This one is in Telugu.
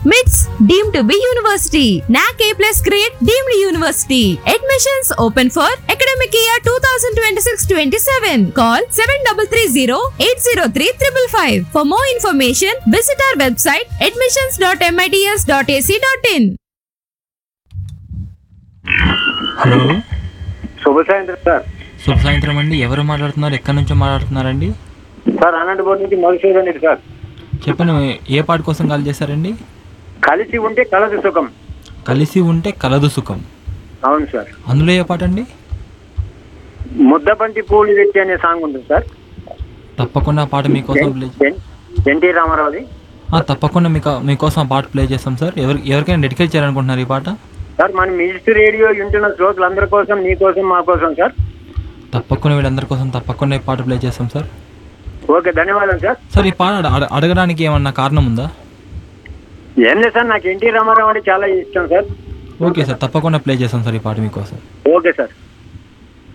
MITS deemed to be university. NAC A plus grade deemed university. Admissions open for academic year 2026-27. Call 7330-803-555. For more information, visit our website admissions.mits.ac.in. Hello శుభ సాయంత్రం సార్ శుభ సాయంత్రం అండి ఎవరు మాట్లాడుతున్నారు ఎక్కడి నుంచో మాట్లాడుతున్నారండి సార్ అనంతపురం నుంచి మధుసూదన్ రెడ్డి సార్ చెప్పండి ఏ పాట కోసం కాల్ చేశారండి కలిసి ఉంటే కలదు సుఖం కలిసి ఉంటే కలదు సుఖం అవును సార్ అందులో ఏ పాట అండి ముద్దబంతి పూలు తెచ్చి అనే సాంగ్ ఉంటుంది సార్ తప్పకుండా ఆ పాట మీకోసం ప్లే ఎన్- ఎన్టీ రామారావుది ఆ, తప్పకుండా మీకు మీకోసం ఆ పాట ప్లే చేస్తాం సార్ ఎవరి ఎవరికైనా డెడికేట్ చేయాలనుకుంటున్నారు ఈ పాట సార్ మన మ్యూజిక్ రేడియో వింటున్న శ్రోతలందరి కోసం మీ కోసం మా కోసం సార్ తప్పకుండా వీళ్ళందరి కోసం తప్పకుండా ఈ పాట ప్లే చేస్తాం సార్ ఓకే ధన్యవాదాలు సార్ సార్ ఈ పాట అడ- అడ- అడగడానికి ఏమన్నా కారణం ఉందా ఏం లేదు సార్ నాకు ఎన్టీ రామారావు అంటే చాలా ఇష్టం సార్ ఓకే సార్ తప్పకుండా ప్లే చేస్తాం సార్ ఈ పాట మీకోసం ఓకే సార్